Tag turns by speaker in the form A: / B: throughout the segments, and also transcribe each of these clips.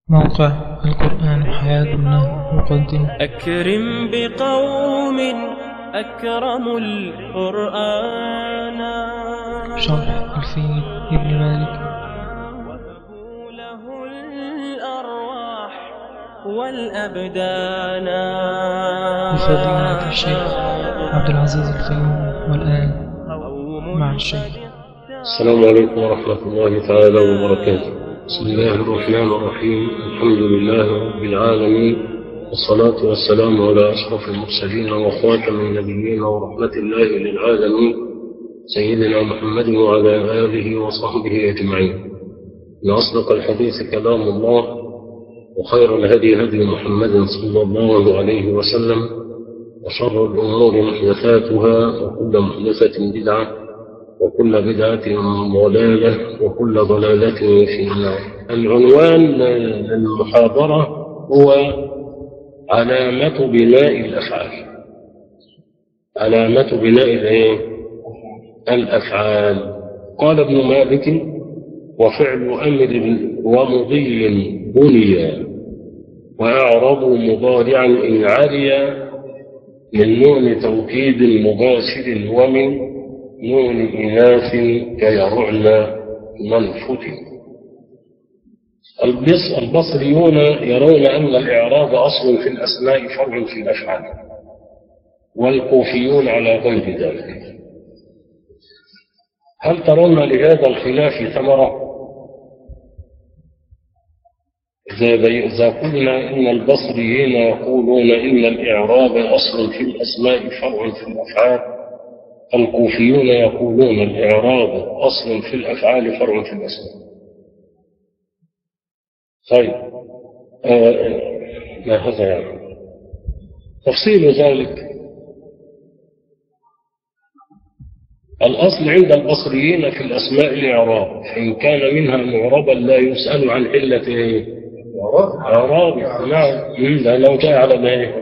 A: موقع القرآن حياتنا يقدم
B: أكرم بقوم أكرموا القرآن
A: شرح الفيل ابن مالك
B: وهبوا له الأرواح والأبدان
A: بفضيلة الشيخ عبد العزيز الفيوم والآن مع الشيخ
C: السلام عليكم ورحمة الله تعالى وبركاته بسم الله الرحمن الرحيم الحمد لله رب العالمين والصلاة والسلام على أشرف المرسلين وخاتم النبيين ورحمة الله للعالمين سيدنا محمد وعلى آله وصحبه أجمعين إن أصدق الحديث كلام الله وخير الهدي هدي محمد صلى الله عليه وسلم وشر الأمور محدثاتها وكل محدثة بدعة وكل بدعة ضلالة وكل ضلالة في النار العنوان للمحاضرة هو علامة بناء الأفعال علامة بناء الإيه؟ الأفعال قال ابن مالك وفعل أمر ومضي بني وأعرض مضارعا إن علي من نون توكيد مباشر ومن نون إناث كيرعن منفت البص البصريون يرون أن الإعراب أصل في الأسماء فرع في الأفعال والكوفيون على غير ذلك هل ترون لهذا الخلاف ثمرة؟ إذا قلنا إن البصريين يقولون إن الإعراب أصل في الأسماء فرع في الأفعال الكوفيون يقولون الإعراب أصل في الأفعال فرع في الأسماء طيب آه ما هذا يعني تفصيل ذلك الأصل عند البصريين في الأسماء الإعراب فإن كان منها معربا لا يسأل عن علة إيه؟ إعراب نعم لو جاء على ما إيه؟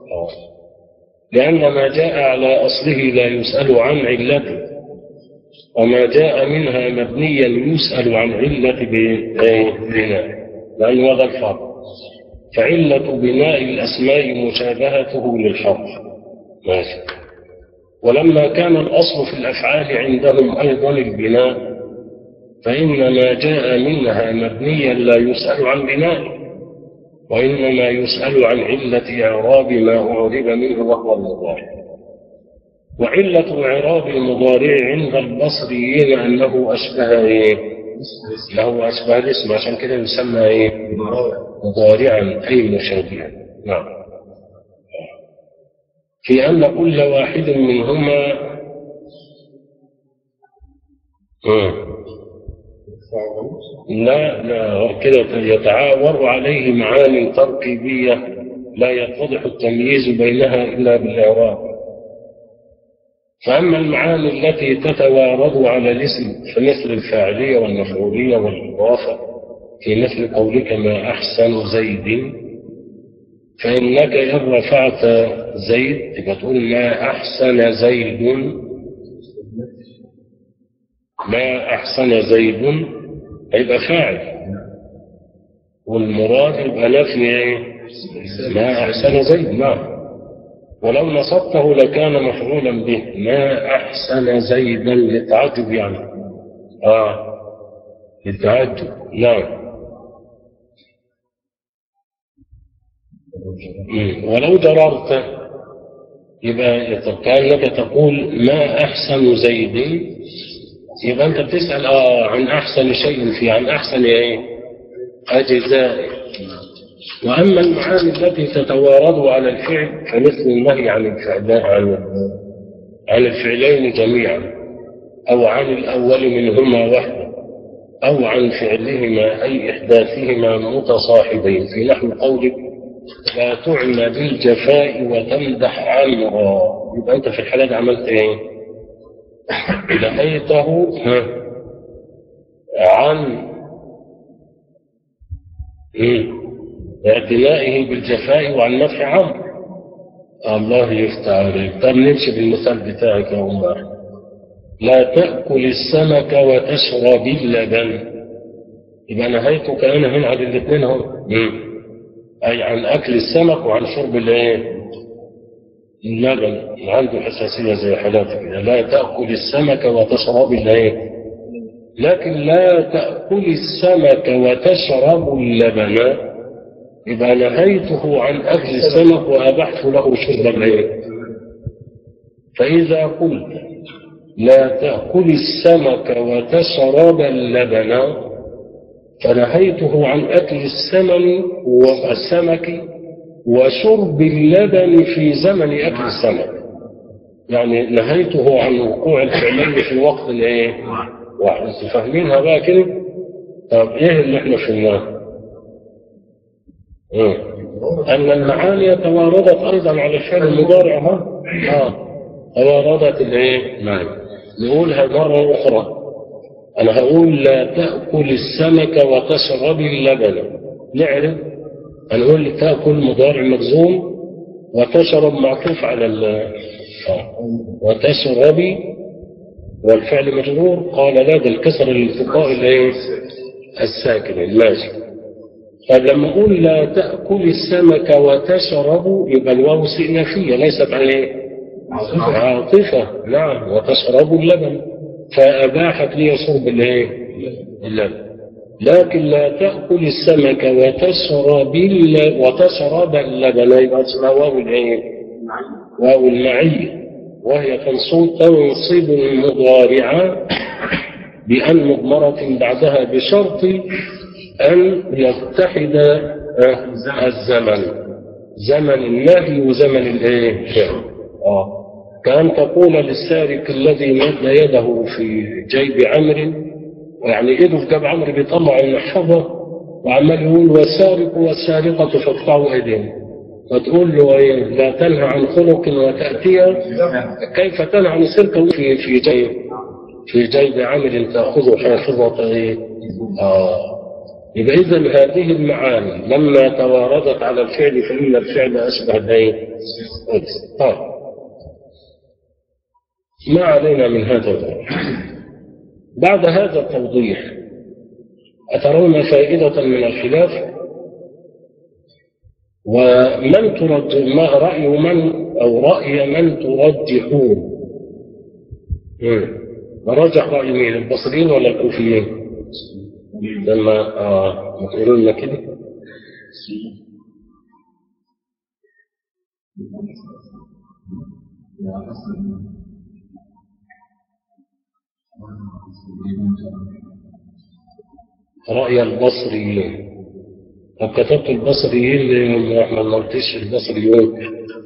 C: لأن ما جاء على أصله لا يسأل عن علته وما جاء منها مبنيا يسأل عن علة بناء لأن هذا الفرق فعلة بناء الأسماء مشابهته للحرف ماشي ولما كان الأصل في الأفعال عندهم أيضا البناء فإن ما جاء منها مبنيا لا يسأل عن بنائه وإنما يسأل عن علة إعراب ما أعرب منه وهو المضارع وعلة إعراب المضارع عند البصريين أنه أشبه إيه؟ له أشبه الاسم عشان كده يسمى إيه؟ مضارعا أي مشابها نعم في أن كل واحد منهما لا لا كده يتعاور عليه معاني تركيبية لا يتضح التمييز بينها إلا بالإعراب فأما المعاني التي تتوارد على الاسم فمثل الفاعلية والمفعولية والإضافة في مثل قولك ما أحسن زيد فإنك إن رفعت زيد تبقى تقول ما أحسن زيد ما أحسن زيد هيبقى فاعل والمراد يبقى نفي ايه ما احسن زيد نعم ولو نصبته لكان مفعولا به ما احسن زيدا للتعجب يعني اه للتعجب نعم ولو جررت يبقى كانك تقول ما احسن زيد يبقى انت بتسأل اه عن احسن شيء في عن احسن ايه اجزاء واما المعاني التي تتوارد على الفعل فمثل النهي عن الفعل عن عن الفعلين جميعا او عن الاول منهما وحده او عن فعلهما اي احداثهما متصاحبين في نحو قولك لا تعنى بالجفاء وتمدح عمرا يبقى انت في الحالة دي عملت ايه لقيته عن اعتنائه بالجفاء وعن نفع عمرو الله يفتح عليك طب نمشي بالمثال بتاعك يا عمر لا تأكل السمك وتشرب اللبن يبقى نهيتك أنا هنا عن الاثنين هم مم. أي عن أكل السمك وعن شرب الإيه؟ اللبن عنده حساسية زي حالاتي كده لا تأكل السمك وتشرب الإيه؟ لكن لا تأكل السمك وتشرب اللبن يبقى نهيته عن أكل السمك وأبحت له شرب الإيه؟ فإذا قلت لا تأكل السمك وتشرب اللبن فنهيته عن أكل السمن والسمك وشرب اللبن في زمن أكل السمك يعني نهيته عن وقوع الفعلين في وقت الايه؟ واحد انتوا فاهمينها بقى كده؟ طب ايه اللي احنا فهمناه؟ مم. أن المعاني تواردت أيضا على الفعل المضارع ها؟ آه تواردت الايه؟ نعم نقولها مرة أخرى أنا هقول لا تأكل السمك وتشرب اللبن نعرف هنقول لك تأكل مضارع مجزوم وتشرب معطوف على ال آه. وتشربي والفعل مجرور قال لا ده الكسر الالتقاء الايه؟ الساكن الماشي طيب لما اقول لا تاكل السمك وتشرب يبقى الواو استئنافيه ليست عن ايه؟ عاطفه نعم وتشرب اللبن فاباحت لي شرب الايه؟ اللبن لكن لا تاكل السمك وتشرب الل- وتشرب اللبن يبقى اسمها واو الايه؟ واو المعيه وهي تنصب تنصب المضارع بأن مضمرة بعدها بشرط أن يتحد آه، الزمن زمن النهي وزمن الايه؟ اه كأن تقول للسارق الذي مد يده في جيب عمرو يعني ايده في جيب عمرو بيطلع المحفظة وعمال يقول والسارق والسارقة فاقطعوا ايديهم فتقول له ايه لا تنهى عن خلق وتأتي كيف تنهى عن السرقة في في جيب في جيب عمل تأخذه حافظة ايه آه يبقى إذا هذه المعاني لما تواردت على الفعل فإن الفعل أشبه بإيه؟ طيب ما علينا من هذا الأمر بعد هذا التوضيح أترون فائدة من الخلاف ومن ترجح ما رأي من أو رأي من ترجحون مم. رجح رأي مين البصريين ولا الكوفيين لما آه ما تقولوا لنا كده رأي البصريين طب كتبت البصريين ليه احنا ما قلتش البصريون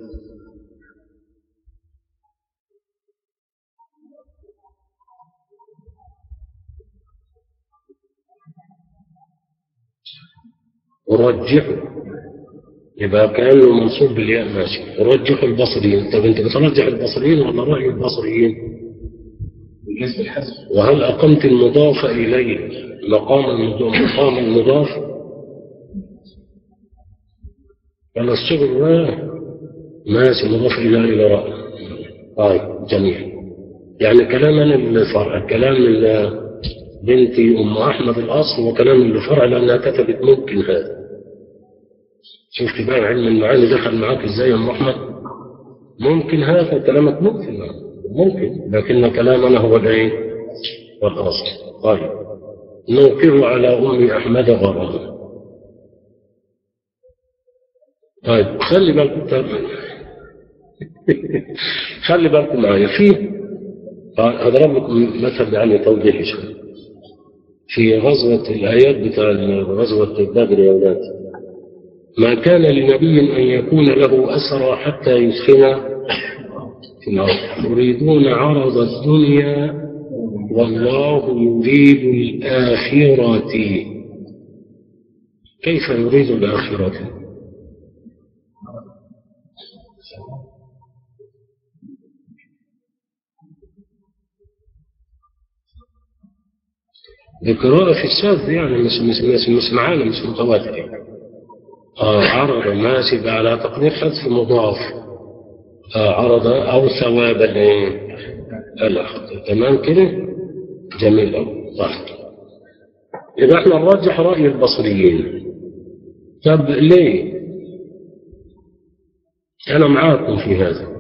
C: ورجحوا يبقى كأنه منصوب بالياء ماشي رجحوا البصريين طب انت بترجح البصريين ولا رأي البصريين
D: بالنسبة للحذف
C: وهل أقمت المضاف إليه مقام المضاف مقام المضاف ولا الشغل ده ماشي مضاف إلى إلى رأي طيب جميل يعني كلامنا الفرع كلام ال- بنتي أم أحمد الأصل وكلام الفرع لأنها كتبت ممكن هذا شفت بقى علم المعاني دخل معاك ازاي يا ام احمد ممكن هذا كلامك ممكن ممكن لكن كلامنا هو الايه والاصل طيب نوقر على ام احمد غرام طيب خلي بالكم طيب. خلي بالكم معايا في هضرب لكم مثل يعني توضيحي شويه في غزوة الآيات بتاع غزوة بدر يا أولاد ما كان لنبي أن يكون له أسرى حتى يسخن في الأرض يريدون عرض الدنيا والله يريد الآخرة كيف يريد الآخرة بقراءة في الشاذ يعني مش مش مش, مش معانا مش متواتر يعني. آه عرض ماشي بقى على تقدير حذف مضاف آه عرض أو ثواب الايه؟ الأخذ تمام كده جميل أوي طيب يبقى احنا نرجح رأي البصريين طب ليه؟ أنا معاكم في هذا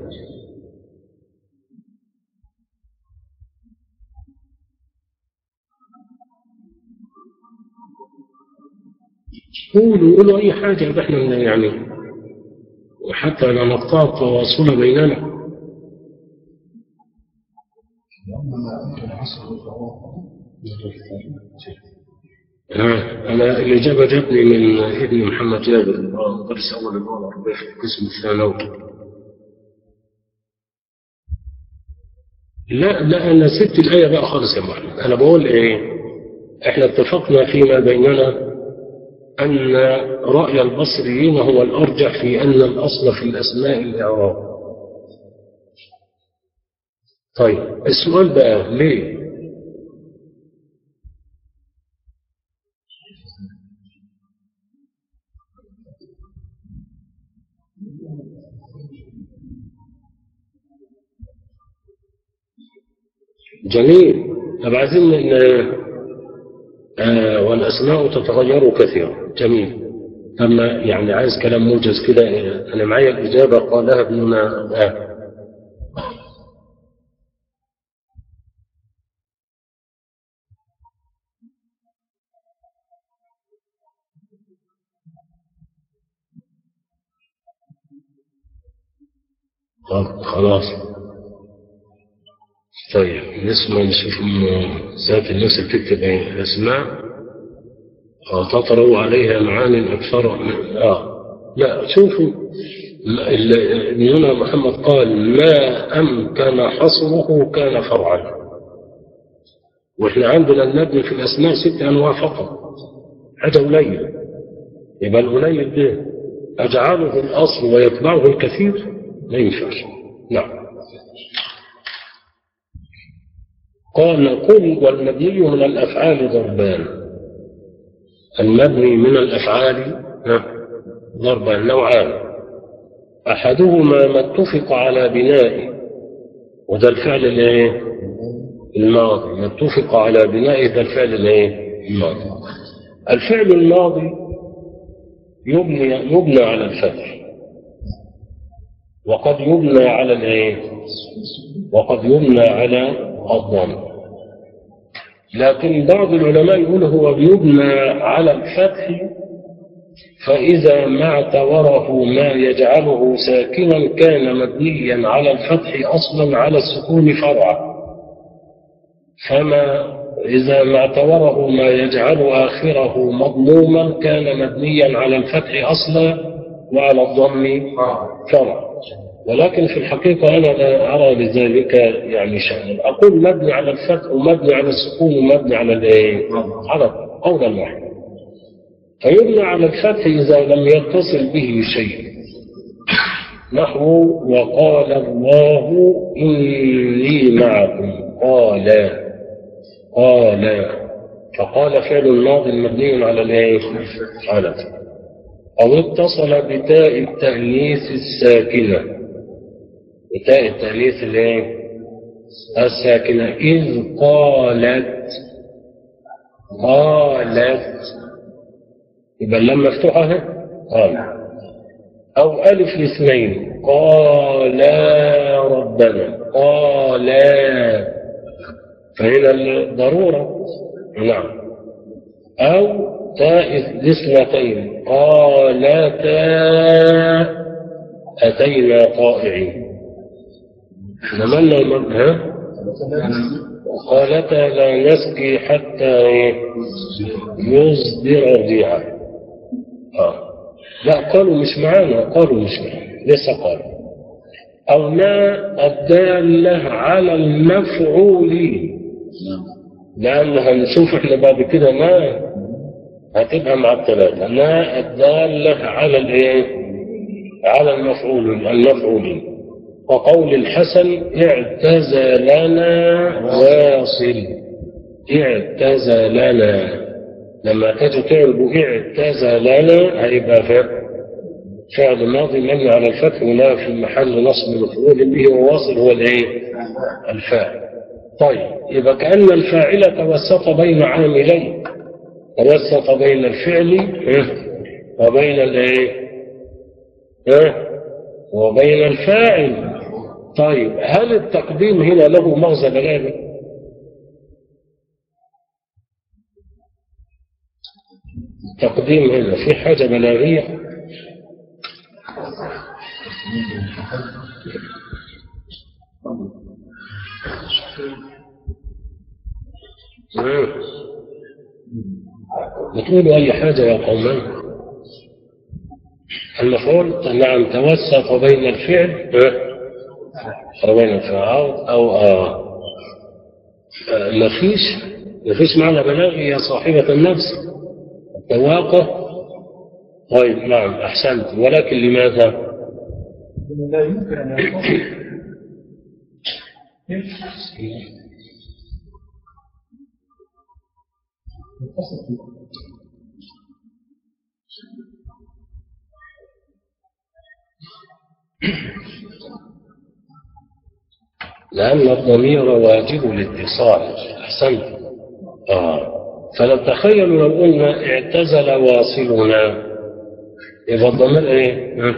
C: قولوا قولوا أي حاجة يبقى احنا يعني وحتى لا نقطع التواصل بيننا ها أنا الإجابة جاتني من ابن محمد جابر مدرس أول اللغة العربية في القسم الثانوي لا لا أنا سبت الآية بقى خالص يا محمد أنا بقول إيه إحنا اتفقنا فيما بيننا أن رأي البصريين هو الأرجح في أن الأصل في الأسماء الإعراب طيب السؤال بقى ليه جميل طب عايزين ان آه والاسماء تتغير كثيرا جميل اما يعني عايز كلام موجز كده آه، انا معايا الاجابه قالها ابننا الان طب خلاص طيب نسمع نشوف إنه ذات الناس بتكتب ايه اسماء آه، تطرأ عليها معاني اكثر من اه لا شوفوا ال- ال- ابننا محمد قال ما امكن حصره كان فرعا واحنا عندنا المبني في الاسماء ست انواع فقط هذا قليل يبقى القليل ده اجعله الاصل ويتبعه الكثير ما ينفعش نعم قال قل والمبني من الأفعال ضربان المبني من الأفعال ها، ضربان نوعان أحدهما ما اتفق على بنائه وده الفعل الايه الماضي ما اتفق على بنائه ده الفعل الايه الماضي الفعل الماضي يبني يبنى على الفتح وقد يبنى على الايه وقد يبنى على الضم لكن بعض العلماء يقول هو بيبنى على الفتح فإذا ما اعتبره ما يجعله ساكنا كان مبنيا على الفتح أصلا على السكون فرعا فما إذا ما اعتبره ما يجعل آخره مضموما كان مبنيا على الفتح أصلا وعلى الضم فرعا ولكن في الحقيقة أنا لا أرى لذلك يعني شأنا أقول مبني على الفتح ومبني على السكون ومبني على الإيه؟ على قولا واحدا فيبنى على الفتح إذا لم يتصل به شيء نحو وقال الله إني معكم قال قال فقال فعل الماضي مبني على الايه؟ على الفتح. أو اتصل بتاء التأنيث الساكنة بتاء التأنيث الايه؟ الساكنة إذ قالت قالت يبقى اللام مفتوحة اهي قال أو ألف الاثنين قالا ربنا قالا فهنا الضرورة نعم أو تاء الاثنتين قالتا أتينا طائعين احنا مالنا المرء ها قالتا لا نسقي حتى إيه؟ يصدر الريعة آه. لا قالوا مش معانا قالوا مش معانا لسه قالوا أو ما الدالة على المفعولين لأن هنشوف احنا بعد كده ما هتبقى مع الثلاثة ما الدالة على الايه؟ على المفعول المفعولين وقول الحسن اعتزلنا واصل اعتزلنا لما تجي تعرب اعتزلنا هيبقى فعل فعل ماضي مبني على الفتح ولا في محل نصب مفعول به وواصل هو الايه؟ الفاعل. طيب يبقى كأن الفاعل توسط بين عاملين توسط بين الفعل وبين الايه ها وبين الفاعل طيب هل التقديم هنا له مغزى بلاغي التقديم هنا في حاجة بلاغية مم. بتقولوا أي حاجة يا قومان المفعول نعم توسط بين الفعل ها؟ وبين الفعل أو آه. آه، ما فيش ما فيش معنى بلاغي يا صاحبة النفس التواقع طيب نعم أحسنت ولكن لماذا
D: لا يمكن أن يكون
C: لأن الضمير واجب الاتصال أحسنت آه. فلو تخيلوا لو قلنا اعتزل واصلنا يبقى الضمير ايه؟ ها؟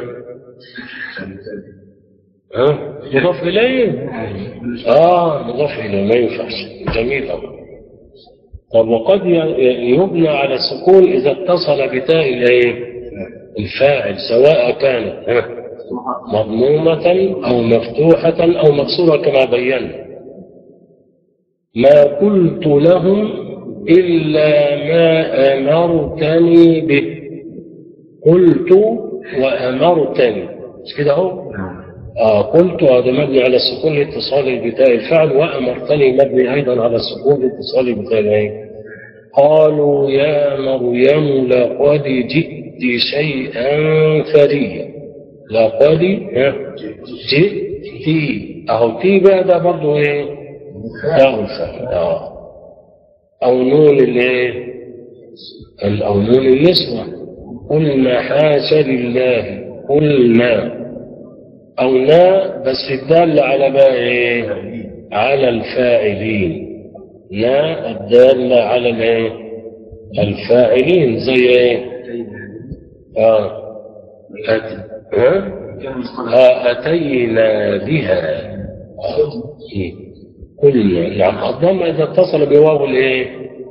C: ها؟ مضاف إليه؟ آه مضاف إليه ما ينفعش جميل أوي طب وقد ي- يبنى على السكون إذا اتصل بتاء الايه؟ الفاعل سواء كانت ها؟ مضمومة أو مفتوحة أو مكسورة كما بينا ما قلت لهم إلا ما أمرتني به قلت وأمرتني مش كده أهو آه قلت هذا مبني على السكون لاتصال بتاء الفعل وأمرتني مبني أيضا على السكون لاتصال بتاء العين قالوا يا مريم لقد جئت شيئا فريا لقد ها، جئت أهو تي بقى ده برضه إيه؟ تاء الفعل آه أو نون الإيه؟ ال- أو نون النسوة قلنا حاشا لله قلنا أو نا بس الدالة على بقى إيه؟ على الفاعلين نا الدالة على الإيه؟ الفاعلين زي إيه؟ آه أت... ها؟ آه أتينا بها آه. إيه. قلنا نعم الضم إذا اتصل بواو الإيه؟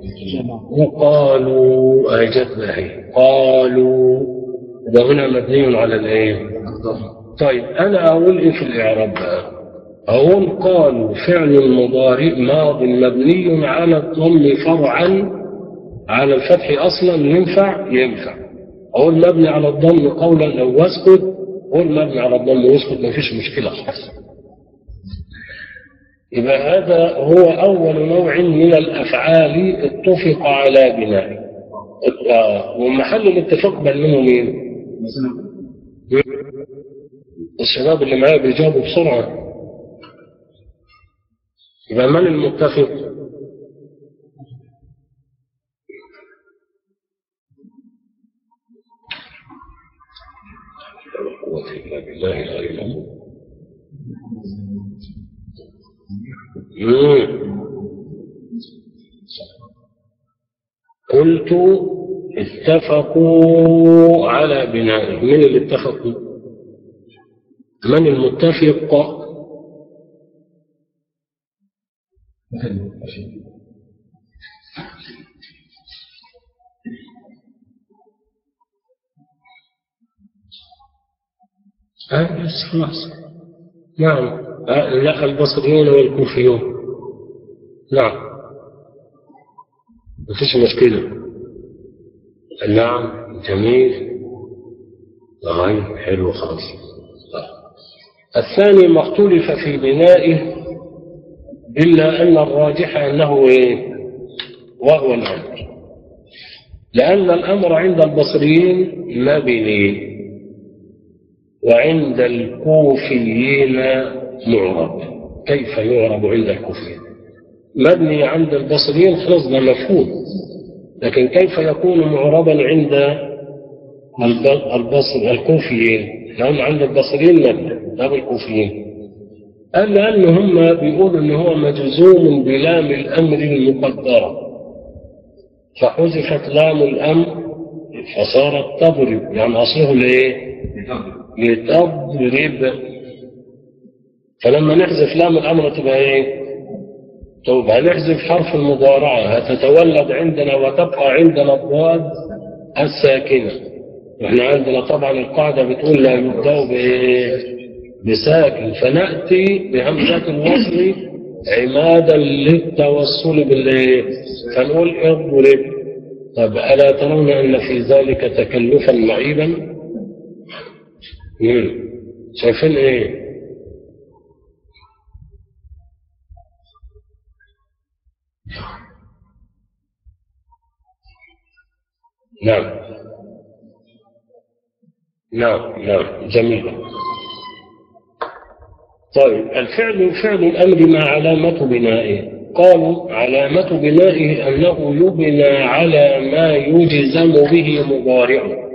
C: وقالوا أجبنا هي قالوا ده هنا مبني على الإيه؟ طيب أنا أقول إيه في الإعراب بقى؟ أقول قالوا فعل مضارع ماض مبني على الضم فرعا على الفتح أصلا ينفع ينفع أقول مبني على الضم قولا أو واسكت قول مبني على الضم واسكت ما فيش مشكلة خالص يبقى هذا هو أول نوع من الأفعال اتفق على بنائه آه، ومحل الاتفاق بل منه مين؟ الشباب اللي معايا بيجاوبوا بسرعة يبقى من المتفق؟ قوة إلا بالله العلي العظيم مم. قلت اتفقوا على بنائه من اللي اتفقوا من المتفق آه بس خلاص نعم آه لا البصريون والكوفيون نعم ما فيش مشكلة نعم جميل غير حلو خالص الثاني ما اختلف في بنائه إلا أن الراجح أنه إيه؟ وهو الأمر لأن الأمر عند البصريين مبني وعند الكوفيين معرب كيف يعرب عند الكوفيين مبني عند البصريين خلاص ده مفهوم لكن كيف يكون معربا عند الب- البصر الكوفيين لأن عند البصريين مبني لا بالكوفيين قال لأن هم بيقولوا إن هو مجزوم بلام الأمر المقدرة فحذفت لام الأمر فصارت تضرب يعني أصله لإيه؟ لتضرب فلما نحذف لام الأمر تبقى إيه؟ طيب هنحذف حرف المضارعة هتتولد عندنا وتبقى عندنا الضاد الساكنة واحنا عندنا طبعا القاعدة بتقول لا يبدأ بإيه؟ بساكن فنأتي بهمزة الوصل عمادا للتوصل بالإيه؟ فنقول اضرب طب ألا ترون أن في ذلك تكلفا معيبا؟ مم. شايفين إيه؟ نعم نعم نعم جميل طيب الفعل فعل الأمر ما علامة بنائه قالوا علامة بنائه أنه يبنى على ما يجزم به مضارعه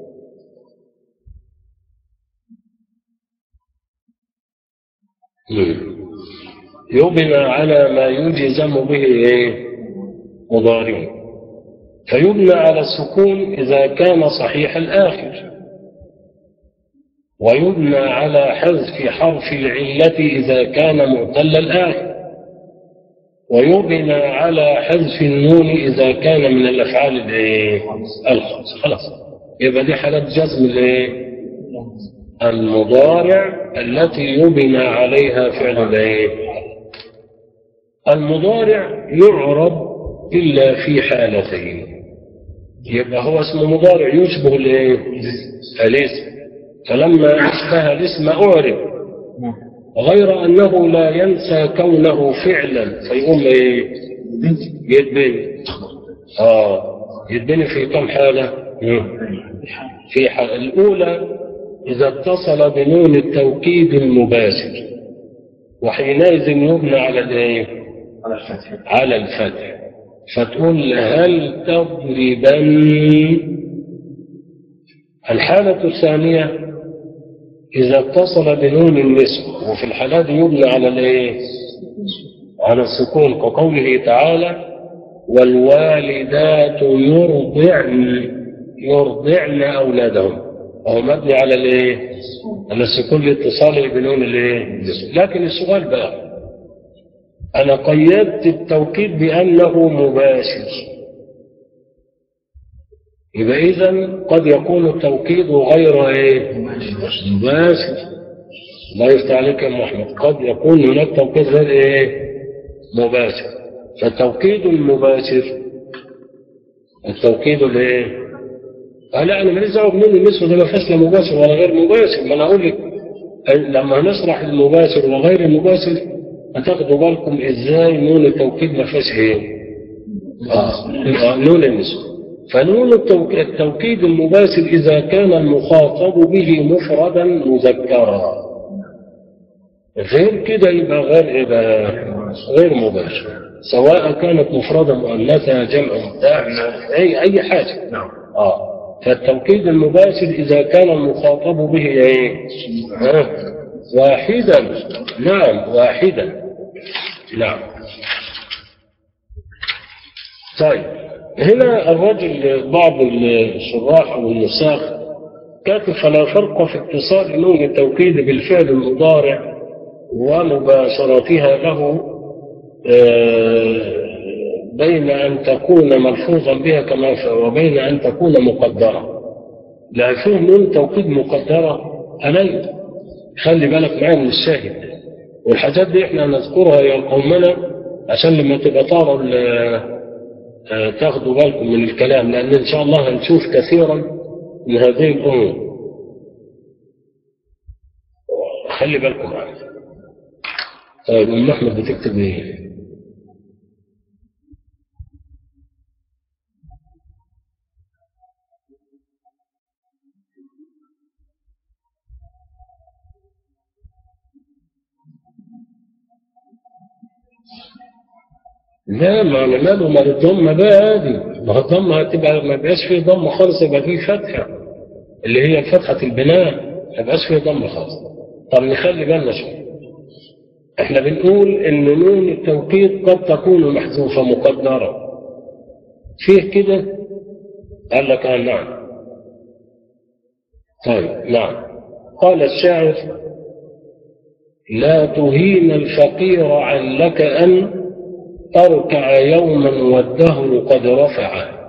C: مم. يبنى على ما يجزم به إيه؟ مضارعه فيبنى على السكون إذا كان صحيح الآخر ويبنى على حذف حرف العلة إذا كان معتل الآخر ويبنى على حذف النون إذا كان من الأفعال الإيه؟ الخمس خلاص يبقى دي حالات جزم الإيه؟ المضارع التي يبنى عليها فعل الإيه؟ المضارع يعرب إلا في حالتين يبقى هو اسم مضارع يشبه الايه؟ الاسم فلما أشبه الاسم أعرب غير أنه لا ينسى كونه فعلا فيقوم إيه؟ يتبني آه يتبني في كم حالة؟ في حالة الأولى إذا اتصل بنون التوكيد المباشر وحينئذ يبنى على الإيه؟ على الفتح فتقول هل تضربن الحالة الثانية إذا اتصل بنون النسب وفي الحالات يبنى على الايه؟ على السكون كقوله تعالى والوالدات يرضعن يرضعن أولادهم وهو مبني على الايه؟ على السكون لاتصاله بنون الايه؟ النسب لكن السؤال بقى أنا قيدت التوكيد بأنه مباشر يبقى إذا قد يكون التوكيد غير إيه؟ مباشر الله يفتح عليك يا محمد قد يكون هناك توكيد غير إيه؟ مباشر فالتوكيد المباشر التوكيد الايه؟ آه لا انا ماليش دعوه بمين المثل ده ما فيهاش لا مباشر ولا غير مباشر ما انا اقول لك لما نشرح المباشر وغير المباشر هتاخدوا بالكم ازاي نون التوكيد ما فيهاش ايه؟ آه. نون النسبة فنون التوك- التوكيد المباشر إذا كان المخاطب به مفردا مذكرا غير كده يبقى غير يبقى غير مباشر سواء كانت مفردة مؤنثة جمع بتاع أي أي حاجة نعم اه فالتوكيد المباشر إذا كان المخاطب به إيه؟ آه. واحدا نعم واحدا نعم طيب هنا الرجل بعض الشراح والنساخ كاتب فلا فرق في اتصال نون التوكيد بالفعل المضارع ومباشرتها له آه، بين أن تكون ملفوظا بها كما ف- وبين أن تكون مقدرة لا فيه نون توكيد مقدرة علي خلي بالك معايا من الشاهد والحاجات دي احنا نذكرها يا قومنا عشان لما تبقى طار ال- آه، تاخدوا بالكم من الكلام لأن إن شاء الله هنشوف كثيرا من هذه الأمور خلي بالكم معايا طيب أم أحمد بتكتب إيه؟ لا ما أنا ماله ما الضمة بقى هذه ما هو الضمة هتبقى ما بيبقاش فيه ضمة خالص يبقى فيه فتحة اللي هي فتحة البناء ما يبقاش فيه ضمة خالص طب نخلي بالنا شوية احنا بنقول ان نون التوكيد قد تكون محذوفة مقدرة فيه كده قال لك آه نعم طيب نعم قال الشاعر لا تهين الفقير علك أن تركع يوما والدهر قد رفعه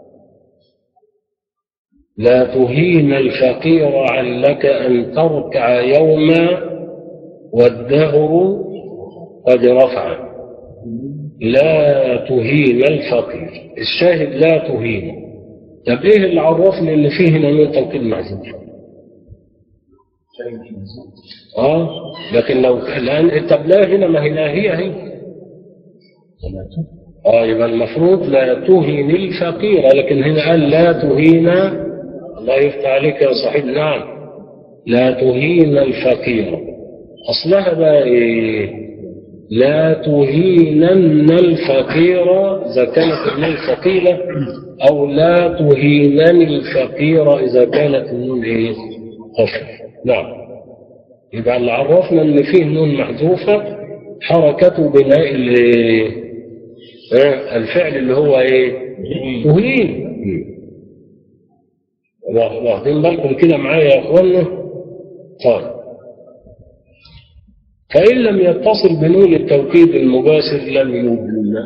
C: لا تهين الفقير علك أن تركع يوما والدهر قد رفعه لا تهين الفقير الشاهد لا تهين طب ايه اللي عرفني ان فيه هنا نون توكيد محذوف اه لكن لو الان طب لا هنا ما هي لا هي هي اه يبقى المفروض لا تهين الفقير لكن هنا قال لا تهين الله يفتح عليك يا صاحب نعم لا تهين الفقير اصلها بقى ايه لا تهينن الفقير إذا كانت النون ثقيلة أو لا تهينن الفقير إذا كانت النون إيه؟ خفيفة نعم يبقى اللي عرفنا إن فيه نون محذوفة حركة بناء ال- آه، الفعل اللي هو إيه؟ تهين واخدين بالكم كده معايا يا إخوانا؟ طيب فإن لم يتصل بنون التوكيد المباشر لم يبنى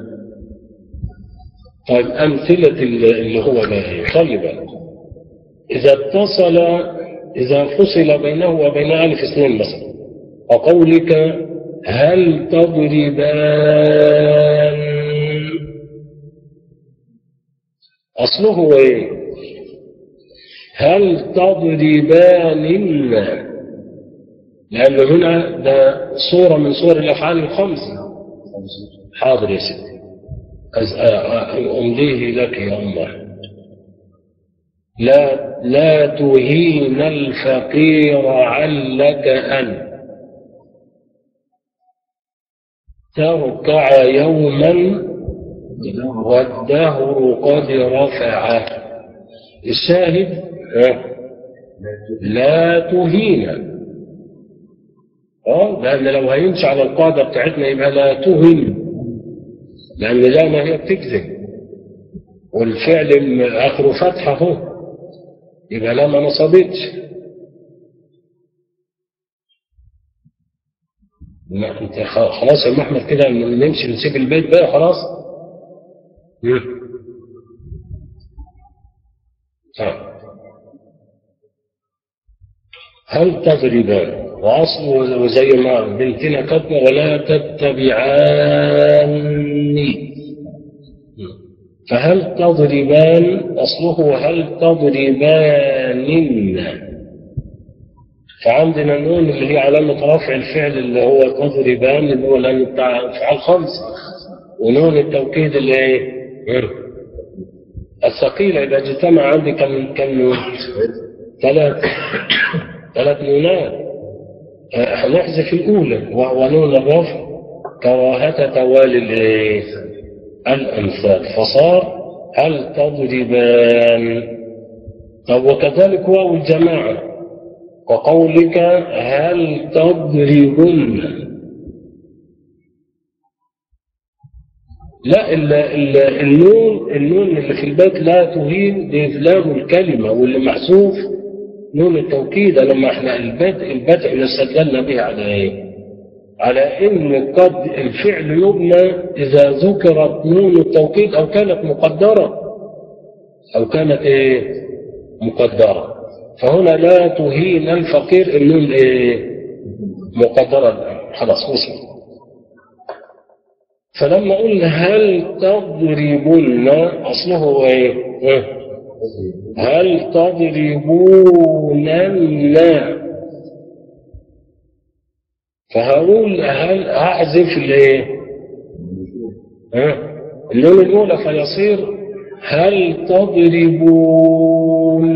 C: طيب أمثلة اللي هو ده إيه؟ طيب إذا اتصل إذا فصل بينه وبين ألف اثنين مثلا وقولك هل تضربان أصله إيه؟ هل تضربان لأن هنا ده صورة من صور الأفعال الخمسة حاضر يا سيدي أز- أ- أ- أمليه لك يا أمه لا لا تهين الفقير علك أن تركع يوما والدهر قد رفعه الشاهد ها، لا تهين اه لان لو هيمشي على القاعده بتاعتنا يبقى لا تهن لان لا ما هي بتكذب والفعل م- اخره فتحه اهو يبقى لا ما نصبتش ما انت خ- خلاص يا محمد كده نمشي نسيب البيت بقى خلاص مم. طيب. هل تضربان وأصله زي ما بنتنا كتبة ولا تتبعاني فهل تضربان أصله هل تضربان فعندنا النون اللي هي علامة رفع الفعل اللي هو تضربان اللي هو لأن بتاع أفعال خمس ونون التوكيد اللي ايه؟ الثقيلة إذا اجتمع عندي كم كم نون؟ ثلاث ثلاث نونات آه، هنحذف الأولى وهو نون الرفع كراهة توالي الإيه؟ الأمثال فصار هل تضربان طب وكذلك واو الجماعة وقولك هل تضربن لا ال ال النون النون اللي في البيت لا تهين لإفلام الكلمة واللي محذوف نون التوكيد لما احنا البدء البدء اللي استدلنا به على ايه؟ على ان قد الفعل يبنى اذا ذكرت نون التوكيد او كانت مقدرة او كانت ايه؟ مقدرة فهنا لا تهين الفقير النون ايه؟ مقدرة خلاص وصل فلما قلنا هل تضربن اصله ايه؟ إيه؟ هل تضربوننا فهقول هل احذف الايه؟ ها؟ اللون الاولى فيصير هل تضربون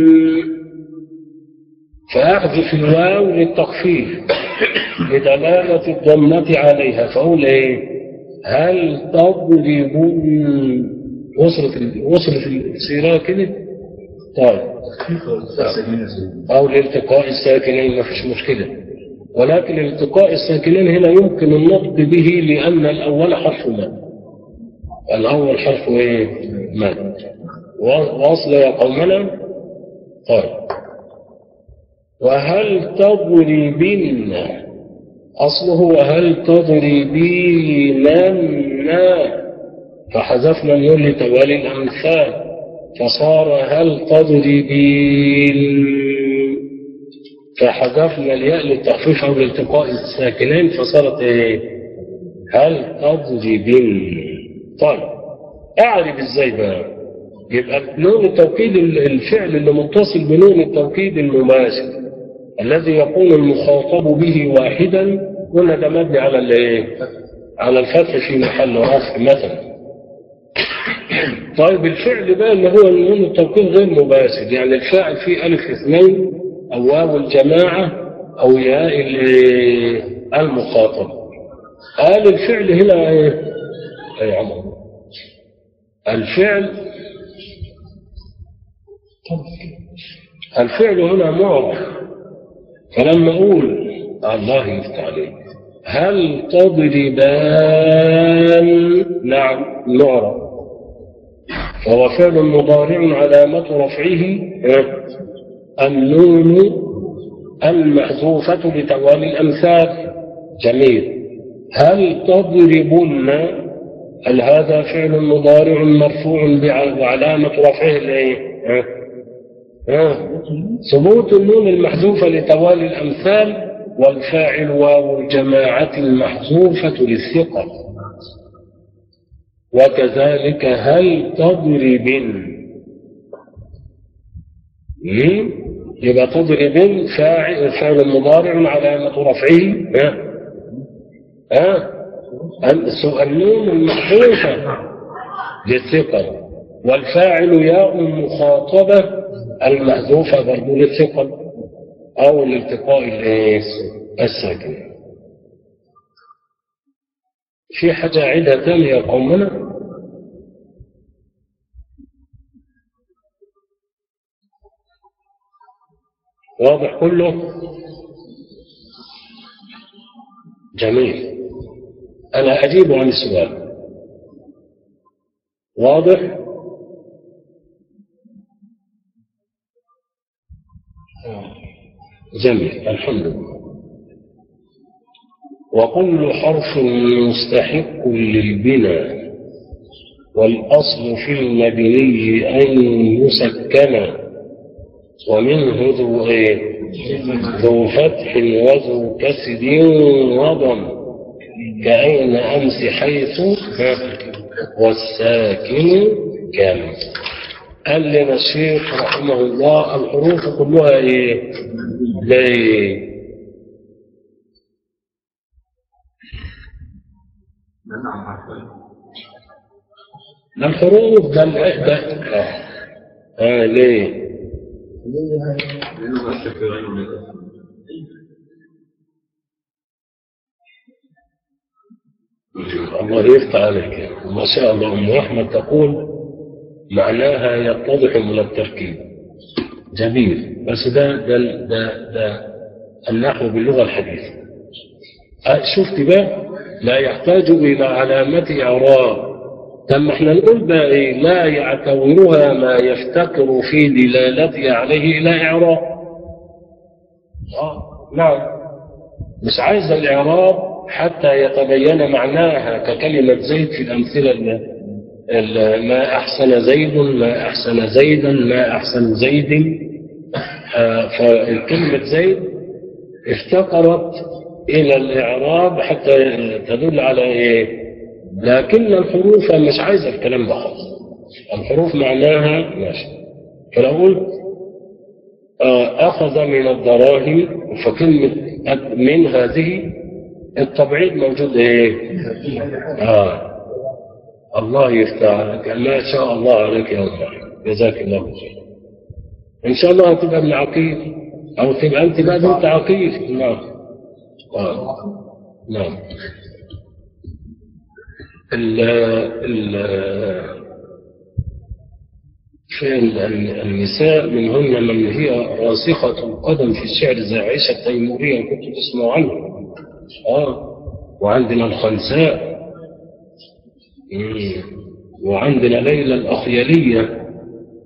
C: فاحذف الواو للتخفيف لدلالة الضمة عليها فأقول ايه هل تضربون وصلت ال... وصلت السيرة كده طيب أو لالتقاء الساكنين ما فيش مشكلة ولكن التقاء الساكنين هنا يمكن النطق به لأن الأول حرف مد الأول حرف إيه؟ مد و- واصل يا قومنا طيب وهل تضربن أصله وهل تضربين فحذفنا النون لتوالي الأمثال فصار هل تضربين فحذفنا الياء للتخفيف أو لالتقاء الساكنين فصارت إيه؟ هل تضربين طيب أعرف إزاي بقى يبقى نون التوكيد الفعل اللي متصل بنون التوكيد المماثل الذي يكون المخاطب به واحدا قلنا ده مبني على الايه؟ على الفتح في محل رفع مثلا طيب الفعل بقى اللي هو نون التوكيد غير مباشر يعني الفاعل فيه ألف اثنين أو واو الجماعة أو ياء ال- المخاطب قال الفعل هنا ايه؟ أي عمر الفعل الفعل هنا معرف فلما أقول الله يفتح عليك هل تضربان نعم معرف فهو فعل مضارع علامة رفعه ها، النون المحذوفة لتوالي الأمثال جميل هل تضربن هل هذا فعل مضارع مرفوع بع- وعلامة رفعه الايه؟ ها؟ ها؟ ثبوت النون المحذوفة لتوالي الأمثال والفاعل واو الجماعة المحذوفة للثقة وكذلك هل تضربن مم؟ يبقى تضربن فاعل فعل مضارع علامة رفعه ها ها الس- النون المحذوفة للثقل والفاعل ياء مخاطبة المحذوفة برضو للثقل أو لالتقاء الإيه؟ الساكن في حاجة عيدها تانية يا قومنا واضح كله جميل أنا أجيب عن السؤال واضح جميل الحمد لله وكل حرف مستحق للبناء والأصل في المبني أن يسكن ومنه ذو إيه؟ ذو فتح وذو كسر وضم كأين أمس حيث ها، والساكن كان قال لنا الشيخ رحمه الله الحروف كلها ايه؟ ليه؟ ده الحروف ده ال- ده اه, آه ليه؟ الله يفتح عليك يا أخي. ما شاء الله أم أحمد تقول معناها يتضح من التركيب جميل بس ده ده ده, ده النحو باللغة الحديثة أه، شفت بقى لا يحتاج إلى علامة إعراب طب ما احنا نقول بقى إيه لا يعتبرها ما يفتقر في دلالتها عليه إلى إعراب آه نعم مش عايز الإعراب حتى يتبين معناها ككلمة زيد في الأمثلة ال- ال- ما أحسن زيد ما أحسن زيدا ما أحسن زيد آه، فكلمة زيد افتقرت إلى الإعراب حتى تدل على إيه لكن الحروف مش عايزة الكلام ده خالص الحروف معناها ماشي فلو قلت آه، أخذ من الدراهم فكلمة من هذه التبعيد موجود إيه؟ آه الله يفتح عليك ما شاء الله عليك يا الله جزاك الله خير إن شاء الله هتبقى ابن عقيل أو تبقى أنت بقى بنت عقيل نعم آه. نعم ال ال في ال- ال- النساء منهن من هي راسخة القدم في الشعر زي عائشة التيمورية كنت تسمعوا عنها آه وعندنا الخنساء مم. وعندنا ليلى الأخيلية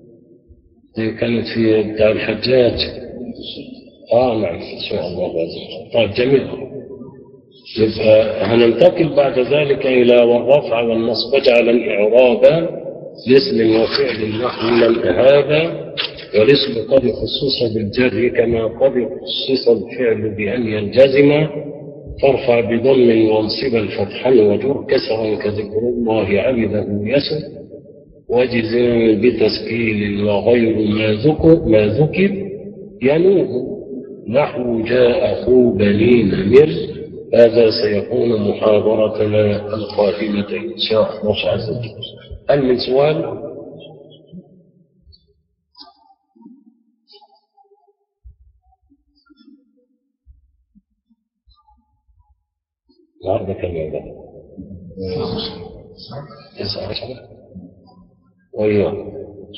C: دي كانت في بتاع الحجاج اه نعم ان شاء الله لازم طيب جميل يبقى هننتقل بعد ذلك الى والرفع والنصب اجعل اعرابا لاسم وفعل نحو من هذا والاسم قد خصص بالجر كما قد خصص الفعل بان ينجزم فارفع بضم وانصبا فتحا وجر كسرا كذكر الله عبده يسر وجزم بتسكيل وغير ما ذكر ما ذكر ينوب نحو جاء أخو بني نمر هذا سيكون محاضرتنا القادمة إن شاء الله عز وجل هل من سؤال؟ النهارده كم يوم بقى؟ تسعة عشر ويوم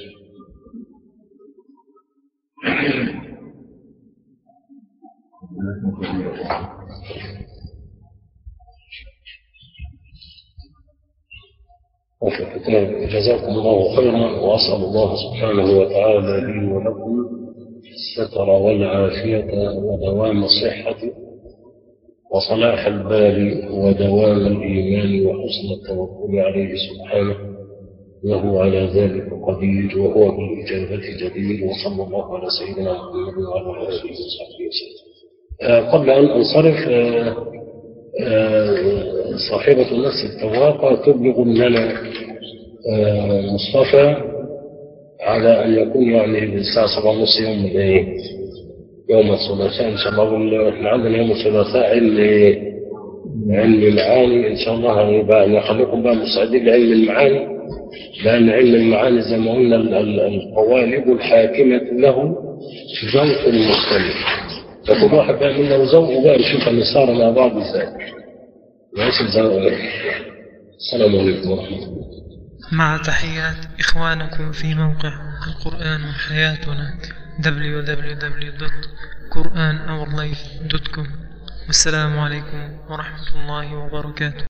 C: جزاكم الله خيرا واسال الله سبحانه وتعالى لي ولكم الستر والعافيه ودوام الصحه وصلاح البال ودوام الايمان وحسن التوكل عليه سبحانه وهو على ذلك قدير وهو بالاجابه جدير وصلى الله على سيدنا محمد وعلى اله وصحبه وسلم آه، قبل ان انصرف آه، آه، صاحبة نفس التواقع تبلغ لنا آه، مصطفى على أن يكون يعني الساعة سبعة ونص يوم الإيه؟ يوم الثلاثاء إن شاء الله وال- إحنا عندنا يوم الثلاثاء علم علم المعاني إن شاء الله هيبقى نخليكم بقى مستعدين لعلم المعاني لأن علم المعاني زي ما قلنا ال- ال- القوالب الحاكمة له ذوق مختلف فكل واحد بقى منا وذوقه بقى نشوف هنصار مع بعض ازاي ماشي الزوق السلام عليكم ورحمة الله
A: مع تحيات إخوانكم في موقع القرآن حياتنا www.quranourlife.com والسلام عليكم ورحمة الله وبركاته